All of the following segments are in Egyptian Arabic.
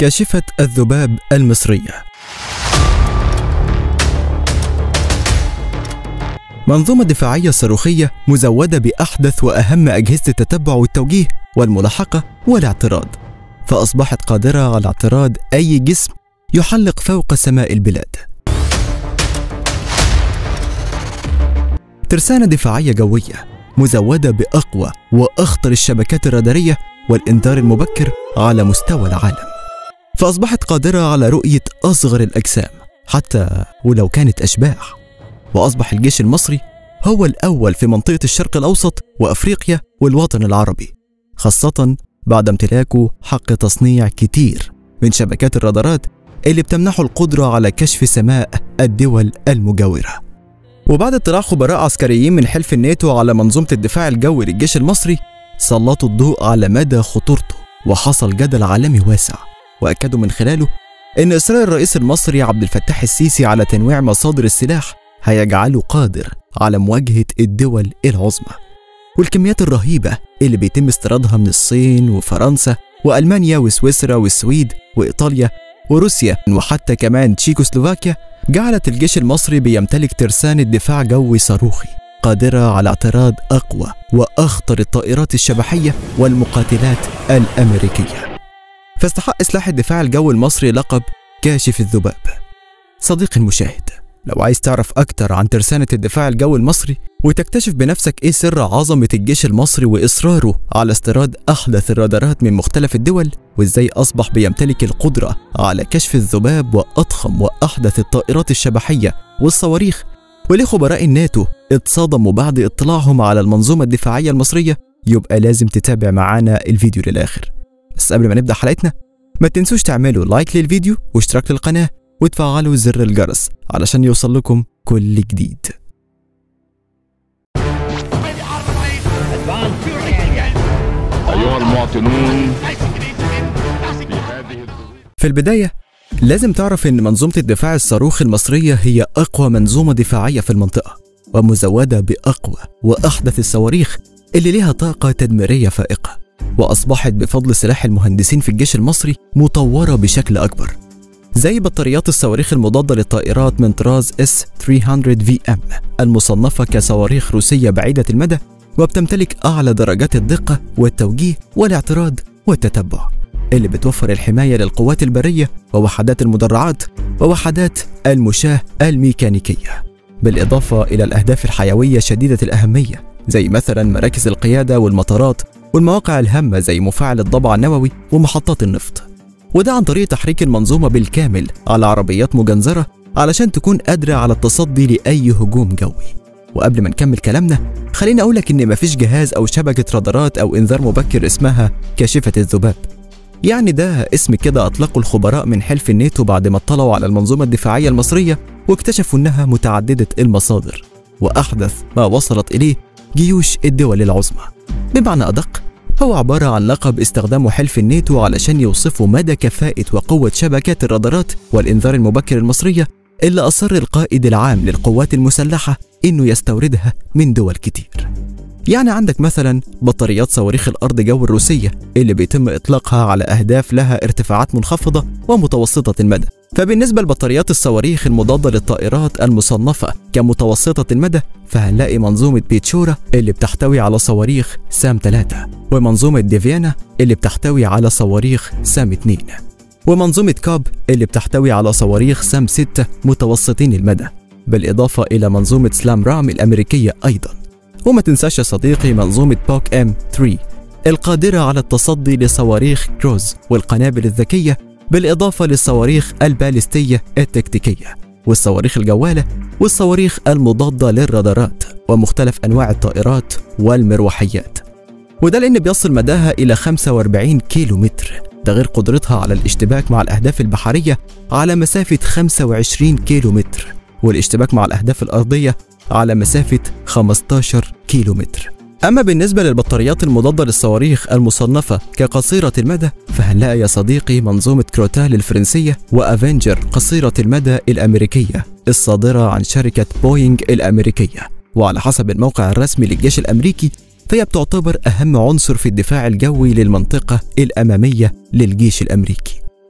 كاشفة الذباب المصرية منظومة دفاعية صاروخية مزودة بأحدث وأهم أجهزة التتبع والتوجيه والملاحقة والاعتراض فأصبحت قادرة على اعتراض أي جسم يحلق فوق سماء البلاد ترسانة دفاعية جوية مزودة بأقوى وأخطر الشبكات الرادارية والإنذار المبكر على مستوى العالم فأصبحت قادرة على رؤية أصغر الأجسام حتى ولو كانت أشباح وأصبح الجيش المصري هو الأول في منطقة الشرق الأوسط وأفريقيا والوطن العربي خاصة بعد امتلاكه حق تصنيع كتير من شبكات الرادارات اللي بتمنحه القدرة على كشف سماء الدول المجاورة وبعد اطلاع خبراء عسكريين من حلف الناتو على منظومة الدفاع الجوي للجيش المصري سلطوا الضوء على مدى خطورته وحصل جدل عالمي واسع وأكدوا من خلاله إن إصرار الرئيس المصري عبد الفتاح السيسي على تنويع مصادر السلاح هيجعله قادر على مواجهة الدول العظمى والكميات الرهيبة اللي بيتم استيرادها من الصين وفرنسا وألمانيا وسويسرا والسويد وإيطاليا وروسيا وحتى كمان تشيكوسلوفاكيا جعلت الجيش المصري بيمتلك ترسانة دفاع جوي صاروخي قادرة على اعتراض أقوى وأخطر الطائرات الشبحية والمقاتلات الأمريكية فاستحق سلاح الدفاع الجوي المصري لقب كاشف الذباب صديقي المشاهد لو عايز تعرف أكتر عن ترسانة الدفاع الجوي المصري وتكتشف بنفسك إيه سر عظمة الجيش المصري وإصراره على استيراد أحدث الرادارات من مختلف الدول وإزاي أصبح بيمتلك القدرة على كشف الذباب وأضخم وأحدث الطائرات الشبحية والصواريخ وليه خبراء الناتو اتصدموا بعد اطلاعهم على المنظومة الدفاعية المصرية يبقى لازم تتابع معانا الفيديو للآخر بس قبل ما نبدأ حلقتنا ما تنسوش تعملوا لايك للفيديو واشتراك للقناة وتفعلوا زر الجرس علشان يوصل لكم كل جديد أيها المواطنون في هذه في البداية لازم تعرف إن منظومة الدفاع الصاروخي المصرية هي أقوى منظومة دفاعية في المنطقة ومزودة بأقوى وأحدث الصواريخ اللي ليها طاقة تدميرية فائقة وأصبحت بفضل سلاح المهندسين في الجيش المصري مطورة بشكل أكبر زي بطاريات الصواريخ المضادة للطائرات من طراز اس 300 في ام المصنفة كصواريخ روسية بعيدة المدى وبتمتلك أعلى درجات الدقة والتوجيه والاعتراض والتتبع اللي بتوفر الحماية للقوات البرية ووحدات المدرعات ووحدات المشاة الميكانيكية بالإضافة إلى الأهداف الحيوية شديدة الأهمية زي مثلا مراكز القيادة والمطارات والمواقع الهامة زي مفاعل الضبع النووي ومحطات النفط وده عن طريق تحريك المنظومة بالكامل على عربيات مجنزرة علشان تكون قادرة على التصدي لأي هجوم جوي وقبل ما نكمل كلامنا خليني أقولك إن مفيش جهاز أو شبكة رادارات أو إنذار مبكر اسمها كاشفة الذباب يعني ده اسم كده أطلقه الخبراء من حلف الناتو بعد ما اطلعوا على المنظومة الدفاعية المصرية واكتشفوا إنها متعددة المصادر وأحدث ما وصلت إليه جيوش الدول العظمى بمعنى أدق هو عبارة عن لقب استخدامه حلف الناتو علشان يوصفوا مدى كفاءة وقوة شبكات الرادارات والإنذار المبكر المصرية اللي أصر القائد العام للقوات المسلحة إنه يستوردها من دول كتير يعني عندك مثلا بطاريات صواريخ الأرض جو الروسية اللي بيتم إطلاقها على أهداف لها ارتفاعات منخفضة ومتوسطة المدى فبالنسبة لبطاريات الصواريخ المضادة للطائرات المصنفة كمتوسطة المدى فهنلاقي منظومة بيتشورا اللي بتحتوي على صواريخ سام 3 ومنظومة ديفيانا اللي بتحتوي على صواريخ سام 2 ومنظومة كاب اللي بتحتوي على صواريخ سام 6 متوسطين المدى بالإضافة إلى منظومة سلام رام الأمريكية أيضا وما تنساش يا صديقي منظومة بوك ام 3 القادرة على التصدي لصواريخ كروز والقنابل الذكية بالإضافة للصواريخ البالستية التكتيكية والصواريخ الجوالة والصواريخ المضادة للرادارات ومختلف أنواع الطائرات والمروحيات وده لأن بيصل مداها إلى 45 كيلو متر ده غير قدرتها على الاشتباك مع الأهداف البحرية على مسافة 25 كيلو متر والاشتباك مع الأهداف الأرضية على مسافة 15 كيلو متر أما بالنسبة للبطاريات المضادة للصواريخ المصنفة كقصيرة المدى فهنلاقي يا صديقي منظومة كروتال الفرنسية وأفنجر قصيرة المدى الأمريكية الصادرة عن شركة بوينج الأمريكية وعلى حسب الموقع الرسمي للجيش الأمريكي فهي بتعتبر أهم عنصر في الدفاع الجوي للمنطقة الأمامية للجيش الأمريكي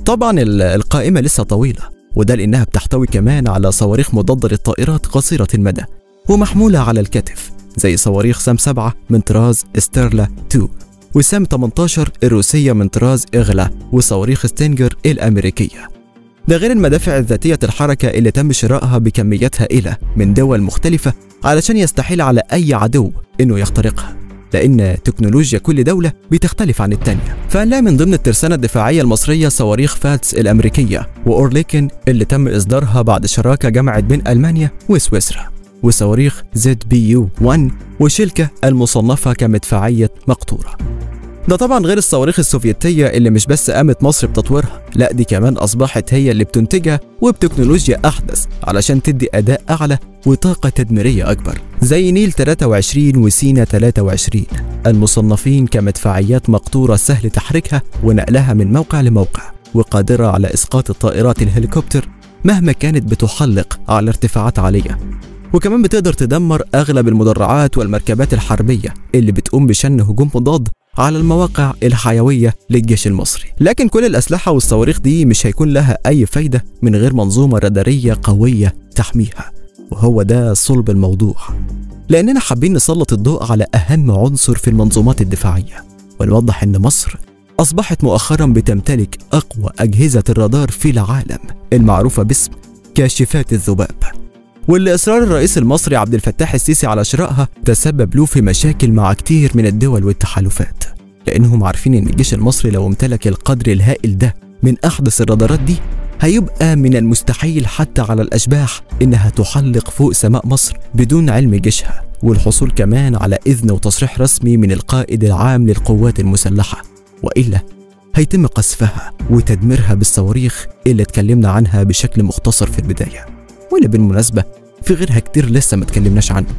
طبعا ال- القائمة لسه طويلة وده لأنها بتحتوي كمان على صواريخ مضادة للطائرات قصيرة المدى ومحمولة على الكتف زي صواريخ سام 7 من طراز ستيرلا 2 وسام 18 الروسية من طراز إغلا وصواريخ ستينجر الأمريكية ده غير المدافع الذاتية الحركة اللي تم شرائها بكميات هائلة من دول مختلفة علشان يستحيل على أي عدو إنه يخترقها لأن تكنولوجيا كل دولة بتختلف عن التانية فهنلاقي من ضمن الترسانة الدفاعية المصرية صواريخ فاتس الأمريكية وأورليكن اللي تم إصدارها بعد شراكة جمعت بين ألمانيا وسويسرا وصواريخ زد بي يو 1 وشلكة المصنفة كمدفعية مقطورة ده طبعا غير الصواريخ السوفيتية اللي مش بس قامت مصر بتطويرها لا دي كمان أصبحت هي اللي بتنتجها وبتكنولوجيا أحدث علشان تدي أداء أعلى وطاقة تدميرية أكبر زي نيل 23 وسينا 23 المصنفين كمدفعيات مقطورة سهل تحريكها ونقلها من موقع لموقع وقادرة على إسقاط الطائرات الهليكوبتر مهما كانت بتحلق على ارتفاعات عالية وكمان بتقدر تدمر أغلب المدرعات والمركبات الحربية اللي بتقوم بشن هجوم مضاد على المواقع الحيوية للجيش المصري لكن كل الأسلحة والصواريخ دي مش هيكون لها أي فايدة من غير منظومة رادارية قوية تحميها وهو ده صلب الموضوع لأننا حابين نسلط الضوء على أهم عنصر في المنظومات الدفاعية ونوضح إن مصر أصبحت مؤخرا بتمتلك أقوى أجهزة الرادار في العالم المعروفة باسم كاشفات الذباب واللي إصرار الرئيس المصري عبد الفتاح السيسي على شرائها تسبب له في مشاكل مع كتير من الدول والتحالفات لأنهم عارفين إن الجيش المصري لو امتلك القدر الهائل ده من أحدث الرادارات دي هيبقى من المستحيل حتى على الأشباح إنها تحلق فوق سماء مصر بدون علم جيشها والحصول كمان على إذن وتصريح رسمي من القائد العام للقوات المسلحة وإلا هيتم قصفها وتدميرها بالصواريخ اللي اتكلمنا عنها بشكل مختصر في البداية واللي بالمناسبة في غيرها كتير لسه ما اتكلمناش عنه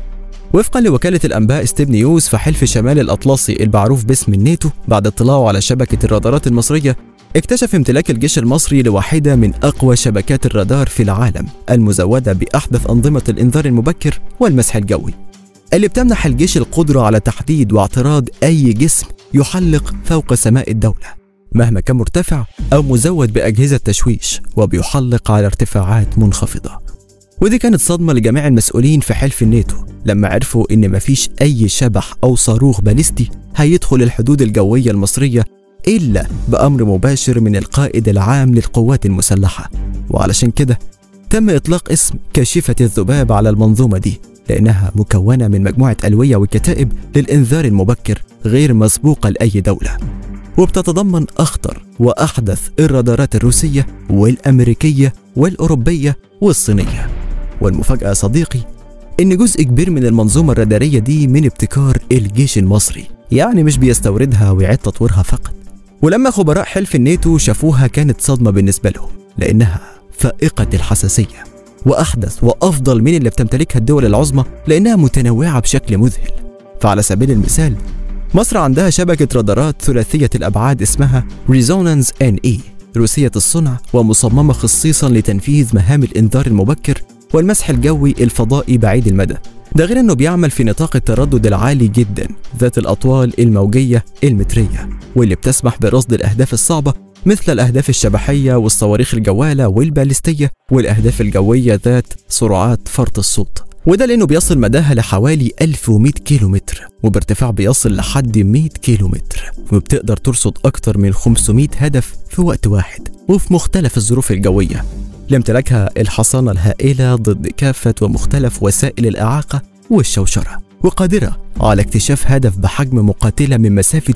وفقا لوكالة الأنباء ستيف نيوز فحلف شمال الأطلسي المعروف باسم الناتو بعد اطلاعه على شبكة الرادارات المصرية اكتشف امتلاك الجيش المصري لواحدة من أقوى شبكات الرادار في العالم المزودة بأحدث أنظمة الإنذار المبكر والمسح الجوي اللي بتمنح الجيش القدرة على تحديد واعتراض أي جسم يحلق فوق سماء الدولة مهما كان مرتفع أو مزود بأجهزة تشويش وبيحلق على ارتفاعات منخفضة ودي كانت صدمة لجميع المسؤولين في حلف الناتو لما عرفوا إن مفيش أي شبح أو صاروخ باليستي هيدخل الحدود الجوية المصرية إلا بأمر مباشر من القائد العام للقوات المسلحة وعلشان كده تم إطلاق اسم كاشفة الذباب على المنظومة دي لأنها مكونة من مجموعة ألوية وكتائب للإنذار المبكر غير مسبوقة لأي دولة وبتتضمن أخطر وأحدث الرادارات الروسية والأمريكية والأوروبية والصينية والمفاجأة صديقي إن جزء كبير من المنظومة الرادارية دي من ابتكار الجيش المصري يعني مش بيستوردها ويعيد تطويرها فقط ولما خبراء حلف الناتو شافوها كانت صدمة بالنسبة لهم لأنها فائقة الحساسية وأحدث وأفضل من اللي بتمتلكها الدول العظمى لأنها متنوعة بشكل مذهل فعلى سبيل المثال مصر عندها شبكة رادارات ثلاثية الأبعاد اسمها ريزونانس ان اي روسية الصنع ومصممة خصيصا لتنفيذ مهام الإنذار المبكر والمسح الجوي الفضائي بعيد المدى ده غير انه بيعمل في نطاق التردد العالي جدا ذات الاطوال الموجيه المتريه واللي بتسمح برصد الاهداف الصعبه مثل الاهداف الشبحيه والصواريخ الجواله والبالستيه والاهداف الجويه ذات سرعات فرط الصوت وده لانه بيصل مداها لحوالي 1100 كيلومتر وبارتفاع بيصل لحد 100 كيلومتر وبتقدر ترصد اكتر من 500 هدف في وقت واحد وفي مختلف الظروف الجويه لامتلاكها الحصانة الهائلة ضد كافة ومختلف وسائل الإعاقة والشوشرة وقادرة على اكتشاف هدف بحجم مقاتلة من مسافة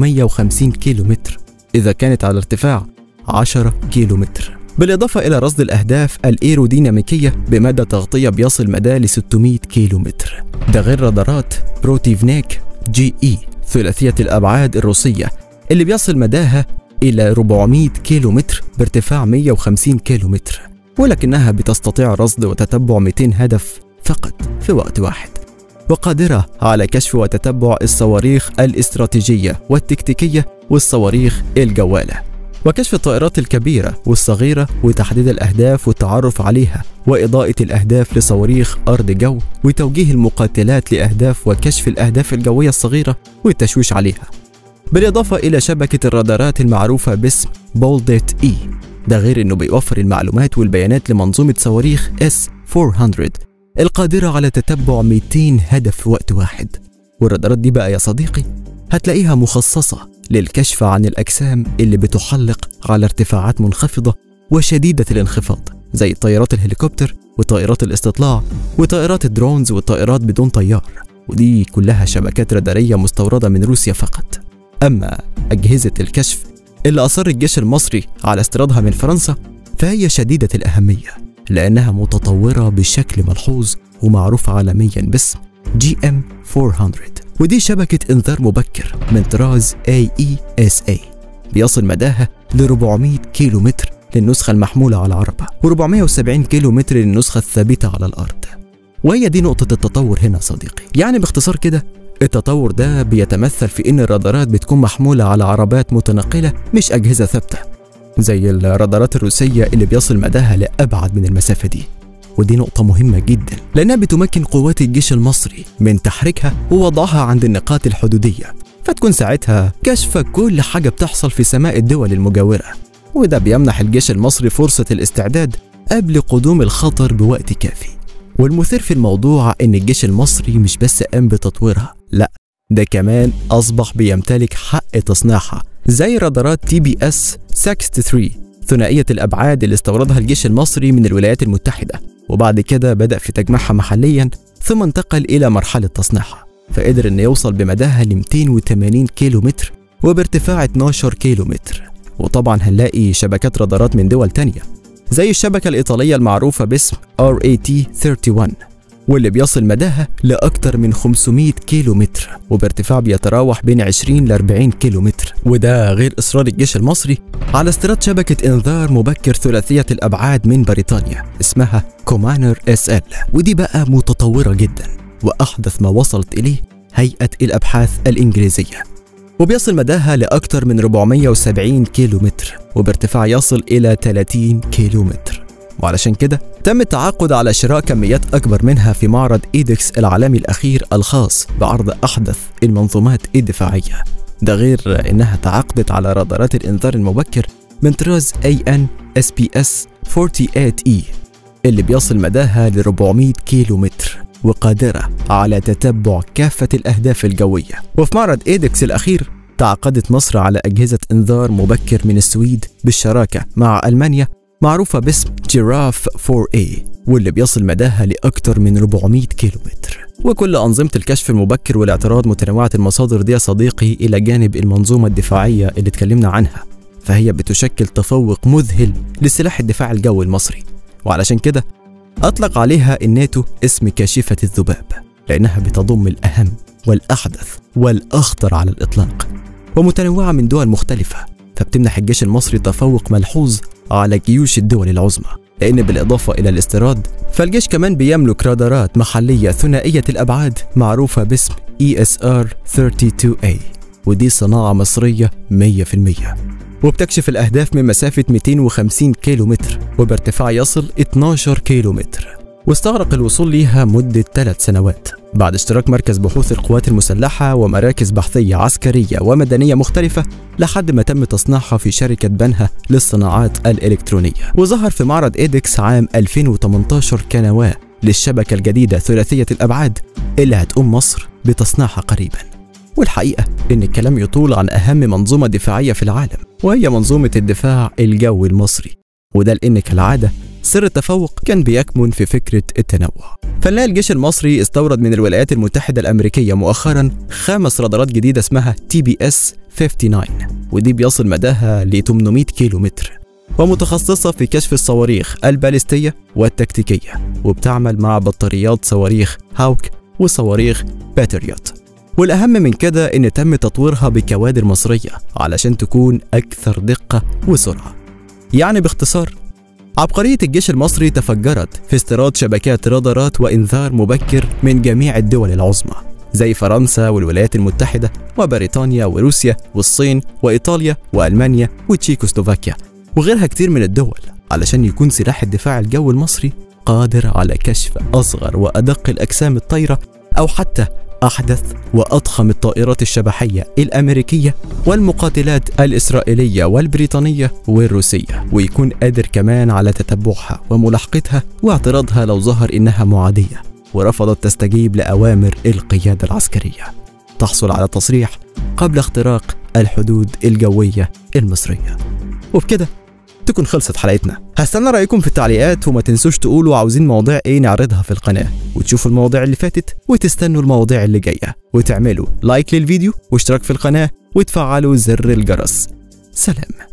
350 كيلومتر إذا كانت على ارتفاع 10 كيلومتر بالإضافة إلى رصد الأهداف الإيروديناميكية بمدى تغطية بيصل مداه ل 600 كيلومتر ده غير رادارات بروتيفناك جي إي ثلاثية الأبعاد الروسية اللي بيصل مداها إلى 400 كيلومتر بارتفاع 150 كيلومتر ولكنها بتستطيع رصد وتتبع 200 هدف فقط في وقت واحد وقادرة على كشف وتتبع الصواريخ الاستراتيجية والتكتيكية والصواريخ الجوالة وكشف الطائرات الكبيرة والصغيرة وتحديد الأهداف والتعرف عليها وإضاءة الأهداف لصواريخ أرض جو وتوجيه المقاتلات لأهداف وكشف الأهداف الجوية الصغيرة والتشويش عليها بالإضافة إلى شبكة الرادارات المعروفة باسم بولدت إي ده غير إنه بيوفر المعلومات والبيانات لمنظومة صواريخ اس 400 القادرة على تتبع 200 هدف في وقت واحد والرادارات دي بقى يا صديقي هتلاقيها مخصصة للكشف عن الأجسام اللي بتحلق على ارتفاعات منخفضة وشديدة الانخفاض زي طيارات الهليكوبتر وطائرات الاستطلاع وطائرات الدرونز والطائرات بدون طيار ودي كلها شبكات رادارية مستوردة من روسيا فقط أما أجهزة الكشف اللي أصر الجيش المصري على استيرادها من فرنسا فهي شديدة الأهمية لأنها متطورة بشكل ملحوظ ومعروفة عالميا باسم جي ام 400 ودي شبكة إنذار مبكر من طراز AESA بيصل مداها ل 400 كيلو متر للنسخة المحمولة على العربة و470 كيلو متر للنسخة الثابتة على الأرض وهي دي نقطة التطور هنا صديقي يعني باختصار كده التطور ده بيتمثل في إن الرادارات بتكون محمولة على عربات متنقلة مش أجهزة ثابتة زي الرادارات الروسية اللي بيصل مداها لأبعد من المسافة دي ودي نقطة مهمة جدا لأنها بتمكن قوات الجيش المصري من تحريكها ووضعها عند النقاط الحدودية فتكون ساعتها كشف كل حاجة بتحصل في سماء الدول المجاورة وده بيمنح الجيش المصري فرصة الاستعداد قبل قدوم الخطر بوقت كافي والمثير في الموضوع إن الجيش المصري مش بس قام بتطويرها لا ده كمان أصبح بيمتلك حق تصنيعها زي رادارات تي بي اس 63 ثنائية الأبعاد اللي استوردها الجيش المصري من الولايات المتحدة وبعد كده بدأ في تجميعها محليا ثم انتقل إلى مرحلة تصنيعها فقدر إنه يوصل بمداها ل 280 كيلو متر وبارتفاع 12 كيلو متر وطبعا هنلاقي شبكات رادارات من دول تانية زي الشبكة الإيطالية المعروفة باسم RAT-31 واللي بيصل مداها لأكثر من 500 كيلو متر وبارتفاع بيتراوح بين 20 ل 40 كيلو متر وده غير إصرار الجيش المصري على استيراد شبكة إنذار مبكر ثلاثية الأبعاد من بريطانيا اسمها كومانر اس ال ودي بقى متطورة جدا وأحدث ما وصلت إليه هيئة الأبحاث الإنجليزية وبيصل مداها لأكثر من 470 كيلو متر وبارتفاع يصل إلى 30 كيلو متر وعلشان كده تم التعاقد على شراء كميات أكبر منها في معرض إيدكس العالمي الأخير الخاص بعرض أحدث المنظومات الدفاعية ده غير إنها تعاقدت على رادارات الإنذار المبكر من طراز AN SPS 48E اللي بيصل مداها ل 400 كيلو متر وقادرة على تتبع كافة الأهداف الجوية وفي معرض إيدكس الأخير تعاقدت مصر على أجهزة إنذار مبكر من السويد بالشراكة مع ألمانيا معروفة باسم جيراف 4A واللي بيصل مداها لأكثر من 400 كيلو متر وكل أنظمة الكشف المبكر والاعتراض متنوعة المصادر دي يا صديقي إلى جانب المنظومة الدفاعية اللي اتكلمنا عنها فهي بتشكل تفوق مذهل لسلاح الدفاع الجوي المصري وعلشان كده أطلق عليها الناتو اسم كاشفة الذباب لأنها بتضم الأهم والأحدث والأخطر على الإطلاق ومتنوعة من دول مختلفة فبتمنح الجيش المصري تفوق ملحوظ على جيوش الدول العظمى لأن بالإضافة إلى الاستيراد فالجيش كمان بيملك رادارات محلية ثنائية الأبعاد معروفة باسم ESR 32A ودي صناعة مصرية 100% وبتكشف الأهداف من مسافة 250 كيلو متر وبارتفاع يصل 12 كيلو متر واستغرق الوصول ليها مدة ثلاث سنوات بعد اشتراك مركز بحوث القوات المسلحة ومراكز بحثية عسكرية ومدنية مختلفة لحد ما تم تصنيعها في شركة بنها للصناعات الإلكترونية وظهر في معرض إيدكس عام 2018 كنواة للشبكة الجديدة ثلاثية الأبعاد اللي هتقوم مصر بتصنيعها قريباً والحقيقة إن الكلام يطول عن أهم منظومة دفاعية في العالم وهي منظومة الدفاع الجوي المصري وده لأن كالعادة سر التفوق كان بيكمن في فكرة التنوع فنلاقي الجيش المصري استورد من الولايات المتحدة الأمريكية مؤخرا خمس رادارات جديدة اسمها تي بي اس 59 ودي بيصل مداها ل 800 كيلو متر ومتخصصة في كشف الصواريخ البالستية والتكتيكية وبتعمل مع بطاريات صواريخ هاوك وصواريخ باتريوت والأهم من كده إن تم تطويرها بكوادر مصرية علشان تكون أكثر دقة وسرعة يعني باختصار عبقرية الجيش المصري تفجرت في استيراد شبكات رادارات وإنذار مبكر من جميع الدول العظمى زي فرنسا والولايات المتحدة وبريطانيا وروسيا والصين وإيطاليا وألمانيا وتشيكوسلوفاكيا وغيرها كتير من الدول علشان يكون سلاح الدفاع الجوي المصري قادر على كشف أصغر وأدق الأجسام الطايرة أو حتى أحدث وأضخم الطائرات الشبحية الأمريكية والمقاتلات الإسرائيلية والبريطانية والروسية ويكون قادر كمان على تتبعها وملاحقتها واعتراضها لو ظهر إنها معادية ورفضت تستجيب لأوامر القيادة العسكرية تحصل على تصريح قبل اختراق الحدود الجوية المصرية وبكده تكون خلصت حلقتنا هستنى رأيكم في التعليقات وما تنسوش تقولوا عاوزين مواضيع ايه نعرضها في القناة وتشوفوا المواضيع اللي فاتت وتستنوا المواضيع اللي جاية وتعملوا لايك للفيديو واشتراك في القناة وتفعلوا زر الجرس سلام